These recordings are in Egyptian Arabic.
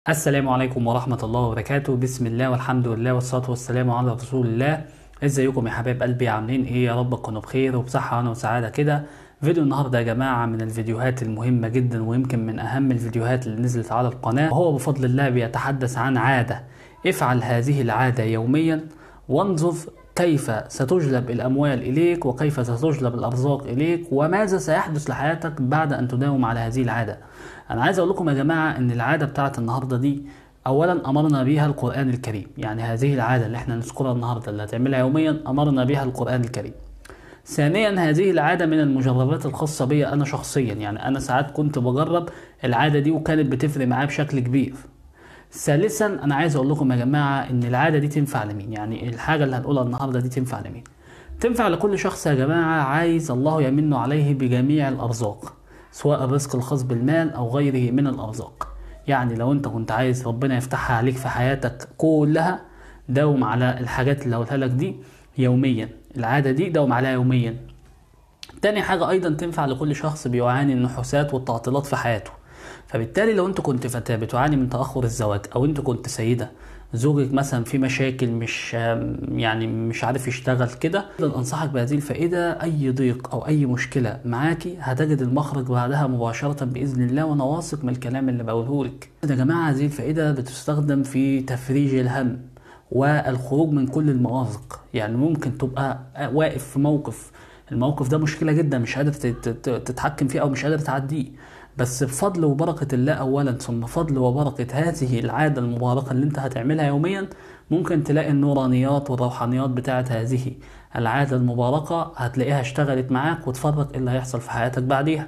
السلام عليكم ورحمة الله وبركاته بسم الله والحمد لله والصلاة والسلام على رسول الله ازيكم يا حبايب قلبي عاملين ايه يا رب تكونوا بخير وبصحة انا وسعادة كده فيديو النهاردة يا جماعة من الفيديوهات المهمة جدا ويمكن من اهم الفيديوهات اللي نزلت على القناة وهو بفضل الله بيتحدث عن عادة افعل هذه العادة يوميا وانظر كيف ستجلب الأموال إليك وكيف ستجلب الأرزاق إليك وماذا سيحدث لحياتك بعد أن تداوم على هذه العادة أنا عايز أقول لكم يا جماعة إن العادة بتاعت النهاردة دي أولا أمرنا بها القرآن الكريم يعني هذه العادة اللي احنا نذكرها النهاردة اللي هتعملها يوميا أمرنا بها القرآن الكريم ثانيا هذه العادة من المجربات الخاصة بي أنا شخصيا يعني أنا ساعات كنت بجرب العادة دي وكانت بتفرق معايا بشكل كبير ثالثا انا عايز اقول لكم يا جماعه ان العاده دي تنفع لمين يعني الحاجه اللي هنقولها النهارده دي تنفع لمين تنفع لكل شخص يا جماعه عايز الله يمن عليه بجميع الارزاق سواء الرزق الخاص بالمال او غيره من الارزاق يعني لو انت كنت عايز ربنا يفتحها عليك في حياتك كلها داوم على الحاجات اللي هقولها لك دي يوميا العاده دي داوم عليها يوميا تاني حاجه ايضا تنفع لكل شخص بيعاني النحوسات والتعطيلات في حياته فبالتالي لو انت كنت فتاة بتعاني من تأخر الزواج او انت كنت سيدة زوجك مثلا في مشاكل مش يعني مش عارف يشتغل كده انصحك بهذه الفائدة اي ضيق او اي مشكلة معاكي هتجد المخرج بعدها مباشرة باذن الله وانا واثق من الكلام اللي بقوله لك يا جماعة هذه الفائدة بتستخدم في تفريج الهم والخروج من كل المآزق يعني ممكن تبقى واقف في موقف الموقف ده مشكلة جدا مش قادر تتحكم فيه او مش قادر تعديه بس بفضل وبركة الله أولا ثم فضل وبركة هذه العادة المباركة اللي أنت هتعملها يوميا ممكن تلاقي النورانيات والروحانيات بتاعت هذه العادة المباركة هتلاقيها اشتغلت معاك وتفرق إيه اللي هيحصل في حياتك بعديها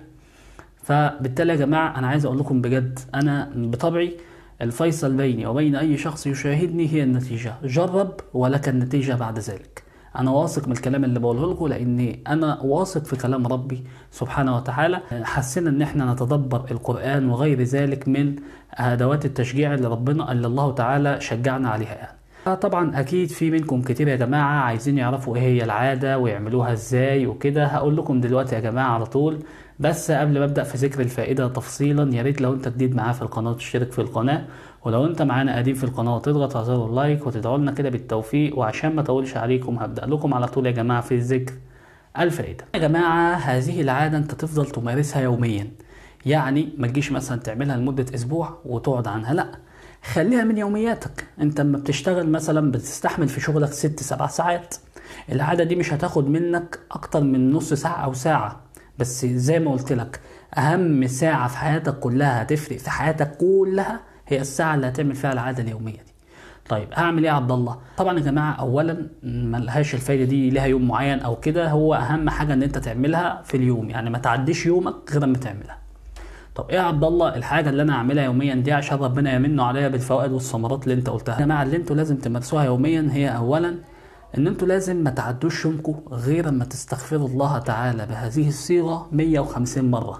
فبالتالي يا جماعة أنا عايز أقول لكم بجد أنا بطبعي الفيصل بيني وبين أي شخص يشاهدني هي النتيجة جرب ولك النتيجة بعد ذلك انا واثق من الكلام اللي بقوله لكم لان انا واثق في كلام ربي سبحانه وتعالى حسنا ان احنا نتدبر القران وغير ذلك من ادوات التشجيع اللي ربنا اللي الله تعالى شجعنا عليها يعني طبعا اكيد في منكم كتير يا جماعه عايزين يعرفوا ايه هي العاده ويعملوها ازاي وكده هقول لكم دلوقتي يا جماعه على طول بس قبل ما ابدا في ذكر الفائده تفصيلا يا ريت لو انت جديد معايا في القناه تشترك في القناه ولو انت معانا قديم في القناه تضغط على زر اللايك وتدعوا لنا كده بالتوفيق وعشان ما اطولش عليكم هبدا لكم على طول يا جماعه في ذكر الفائده يا جماعه هذه العاده انت تفضل تمارسها يوميا يعني ما تجيش مثلا تعملها لمده اسبوع وتقعد عنها لا خليها من يومياتك انت لما بتشتغل مثلا بتستحمل في شغلك ست سبع ساعات العاده دي مش هتاخد منك اكتر من نص ساعه او ساعه بس زي ما قلت لك اهم ساعه في حياتك كلها هتفرق في حياتك كلها هي الساعه اللي هتعمل فيها العاده اليوميه دي طيب هعمل ايه يا عبد الله طبعا يا جماعه اولا ملهاش الفايده دي لها يوم معين او كده هو اهم حاجه ان انت تعملها في اليوم يعني ما تعديش يومك غير ما تعملها طب ايه يا عبد الله الحاجه اللي انا اعملها يوميا دي عشان ربنا يمن عليا بالفوائد والثمرات اللي انت قلتها يا جماعه اللي انتوا لازم تمارسوها يوميا هي اولا ان انتوا لازم ما تعدوش يومكم غير ما تستغفروا الله تعالى بهذه الصيغه 150 مره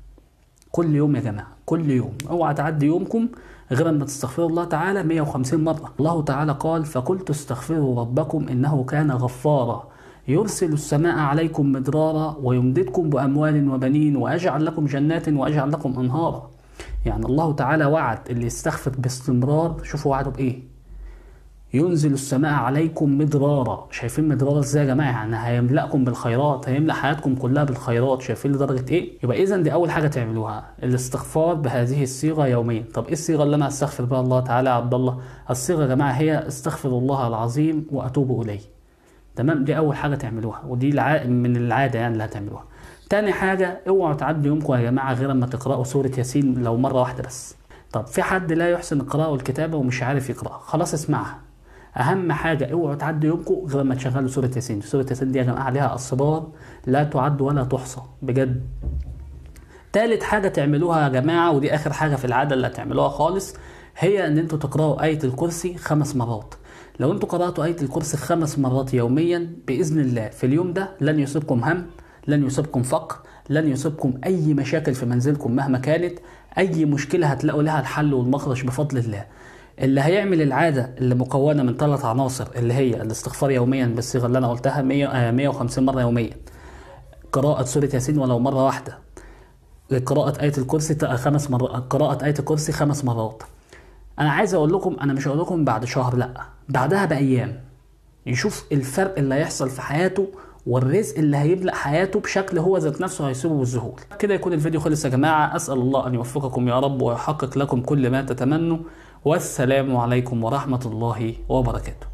كل يوم يا جماعه كل يوم اوعى تعدي يومكم غير ما تستغفروا الله تعالى 150 مرة الله تعالى قال فقلت استغفروا ربكم إنه كان غفارا يرسل السماء عليكم مدرارا ويمددكم بأموال وبنين وأجعل لكم جنات وأجعل لكم أنهارا يعني الله تعالى وعد اللي يستغفر باستمرار شوفوا وعده بإيه ينزل السماء عليكم مدرارا شايفين مدرارا ازاي يا جماعه يعني هيملأكم بالخيرات هيملأ حياتكم كلها بالخيرات شايفين لدرجه ايه يبقى اذا دي اول حاجه تعملوها الاستغفار بهذه الصيغه يوميا طب ايه الصيغه اللي انا استغفر بها الله تعالى يا عبد الله الصيغه يا جماعه هي استغفر الله العظيم واتوب اليه تمام دي اول حاجه تعملوها ودي الع... من العاده يعني اللي هتعملوها تاني حاجه اوعوا تعدوا يومكم يا جماعه غير اما تقراوا سوره ياسين لو مره واحده بس طب في حد لا يحسن القراءه والكتابه ومش عارف يقرا خلاص اسمعها اهم حاجه اوعوا تعدوا يومكم غير ما تشغلوا سوره ياسين سوره ياسين دي يا جماعه عليها اسرار لا تعد ولا تحصى بجد تالت حاجه تعملوها يا جماعه ودي اخر حاجه في العاده اللي هتعملوها خالص هي ان انتوا تقراوا ايه الكرسي خمس مرات لو انتوا قراتوا ايه الكرسي خمس مرات يوميا باذن الله في اليوم ده لن يصيبكم هم لن يصيبكم فقر لن يصيبكم اي مشاكل في منزلكم مهما كانت اي مشكله هتلاقوا لها الحل والمخرج بفضل الله اللي هيعمل العادة اللي مكونة من ثلاث عناصر اللي هي الاستغفار يوميا بالصيغة اللي أنا قلتها 100 150 مرة يوميا قراءة سورة ياسين ولو مرة واحدة قراءة آية الكرسي خمس مرات قراءة آية الكرسي خمس مرات انا عايز اقول لكم انا مش هقول لكم بعد شهر لا بعدها بايام يشوف الفرق اللي هيحصل في حياته والرزق اللي هيملأ حياته بشكل هو ذات نفسه هيصيبه بالذهول كده يكون الفيديو خلص يا جماعة أسأل الله أن يوفقكم يا رب ويحقق لكم كل ما تتمنوا والسلام عليكم ورحمة الله وبركاته